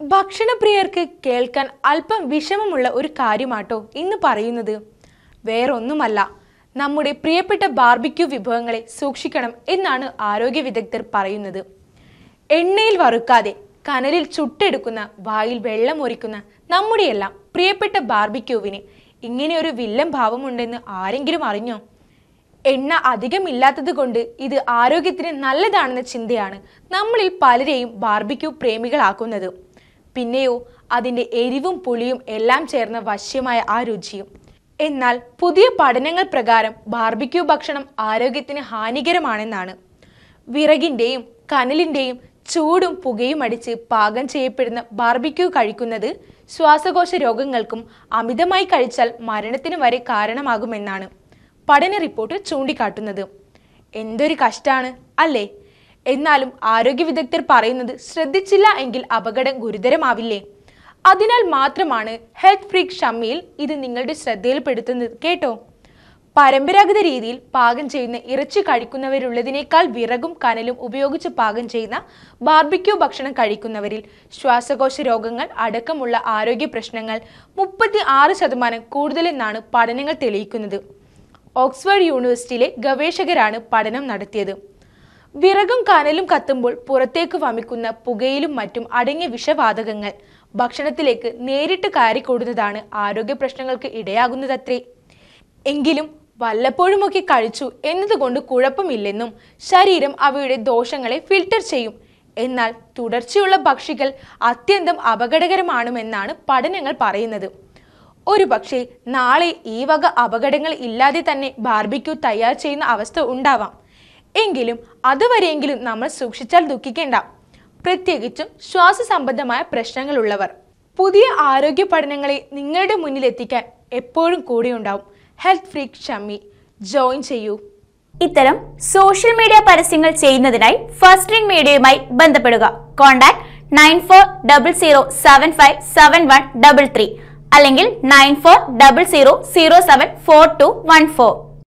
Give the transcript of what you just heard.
ഭക്ഷണപ്രിയർക്ക് കേൾക്കാൻ അല്പം വിഷമമുള്ള ഒരു കാര്യമാട്ടോ ഇന്ന് പറയുന്നത് വേറൊന്നുമല്ല നമ്മുടെ പ്രിയപ്പെട്ട ബാർബിക്യൂ വിഭവങ്ങളെ സൂക്ഷിക്കണം എന്നാണ് ആരോഗ്യ വിദഗ്ധർ പറയുന്നത് എണ്ണയിൽ വറുക്കാതെ കനലിൽ ചുട്ടെടുക്കുന്ന വായിൽ വെള്ളം ഒരിക്കുന്ന നമ്മുടെയെല്ലാം പ്രിയപ്പെട്ട ബാർബിക്യൂവിന് ഇങ്ങനെ ഒരു വില്ലൻ ഭാവമുണ്ടെന്ന് ആരെങ്കിലും അറിഞ്ഞോ എണ്ണ അധികമില്ലാത്തത് കൊണ്ട് ഇത് ആരോഗ്യത്തിന് നല്ലതാണെന്ന ചിന്തയാണ് നമ്മളിൽ പലരെയും ബാർബിക്യൂ പ്രേമികളാക്കുന്നത് പിന്നെയോ അതിൻ്റെ എരിവും പുളിയും എല്ലാം ചേർന്ന വശ്യമായ ആ രുചിയും എന്നാൽ പുതിയ പഠനങ്ങൾ പ്രകാരം ബാർബിക്യൂ ഭക്ഷണം ആരോഗ്യത്തിന് ഹാനികരമാണെന്നാണ് വിറകിൻ്റെയും കനലിൻ്റെയും ചൂടും പുകയും അടിച്ച് പാകം ചെയ്യപ്പെടുന്ന ബാർബിക്യൂ കഴിക്കുന്നത് ശ്വാസകോശ രോഗങ്ങൾക്കും അമിതമായി കഴിച്ചാൽ മരണത്തിന് വരെ കാരണമാകുമെന്നാണ് പഠന റിപ്പോർട്ട് ചൂണ്ടിക്കാട്ടുന്നത് എന്തൊരു കഷ്ടാണ് അല്ലേ എന്നാലും ആരോഗ്യ വിദഗ്ധർ പറയുന്നത് ശ്രദ്ധിച്ചില്ല എങ്കിൽ അപകടം ഗുരുതരമാവില്ലേ അതിനാൽ മാത്രമാണ് ഹെൽത്ത് ഫ്രീക്ക് ഷമ്മിയിൽ ഇത് നിങ്ങളുടെ ശ്രദ്ധയിൽപ്പെടുത്തുന്നത് കേട്ടോ പരമ്പരാഗത രീതിയിൽ പാകം ചെയ്യുന്ന ഇറച്ചി കഴിക്കുന്നവരുള്ളതിനേക്കാൾ വിറകും കനലും ഉപയോഗിച്ച് പാകം ചെയ്യുന്ന ബാർബിക്യൂ ഭക്ഷണം കഴിക്കുന്നവരിൽ ശ്വാസകോശ രോഗങ്ങൾ അടക്കമുള്ള ആരോഗ്യ പ്രശ്നങ്ങൾ മുപ്പത്തി ആറ് ശതമാനം കൂടുതലെന്നാണ് പഠനങ്ങൾ തെളിയിക്കുന്നത് ഓക്സ്ഫോർഡ് യൂണിവേഴ്സിറ്റിയിലെ ഗവേഷകരാണ് പഠനം നടത്തിയത് വിറകും കനലും കത്തുമ്പോൾ പുറത്തേക്ക് വമിക്കുന്ന പുകയിലും മറ്റും അടങ്ങിയ വിഷവാതകങ്ങൾ ഭക്ഷണത്തിലേക്ക് നേരിട്ട് കയറിക്കൂടുന്നതാണ് ആരോഗ്യ പ്രശ്നങ്ങൾക്ക് ഇടയാകുന്നതത്രേ എങ്കിലും വല്ലപ്പോഴുമൊക്കെ കഴിച്ചു എന്നതുകൊണ്ട് കുഴപ്പമില്ലെന്നും ശരീരം അവയുടെ ദോഷങ്ങളെ ഫിൽട്ടർ ചെയ്യും എന്നാൽ തുടർച്ചയുള്ള ഭക്ഷികൾ അത്യന്തം അപകടകരമാണെന്നാണ് പഠനങ്ങൾ പറയുന്നത് ഒരു പക്ഷേ നാളെ ഈ വക അപകടങ്ങൾ ഇല്ലാതെ തന്നെ ബാർബിക്യൂ തയ്യാർ ചെയ്യുന്ന അവസ്ഥ ഉണ്ടാവാം എങ്കിലും അതുവരെയെങ്കിലും നമ്മൾ സൂക്ഷിച്ചാൽ ദുഃഖിക്കേണ്ട പ്രത്യേകിച്ചും ശ്വാസ സംബന്ധമായ പ്രശ്നങ്ങളുള്ളവർ പുതിയ ആരോഗ്യ പഠനങ്ങളെ നിങ്ങളുടെ മുന്നിൽ എത്തിക്കാൻ എപ്പോഴും കൂടെയുണ്ടാവും ഹെൽത്ത് ഫ്രീക്ക് ഷമ്മി ജോയിൻ ചെയ്യൂ ഇത്തരം സോഷ്യൽ മീഡിയ പരസ്യങ്ങൾ ചെയ്യുന്നതിനായി ഫസ്റ്റ് റിംഗ് മീഡിയയുമായി ബന്ധപ്പെടുക contact nine four double zero seven five seven one double three അല്ലെങ്കിൽ nine four double zero zero seven four two one four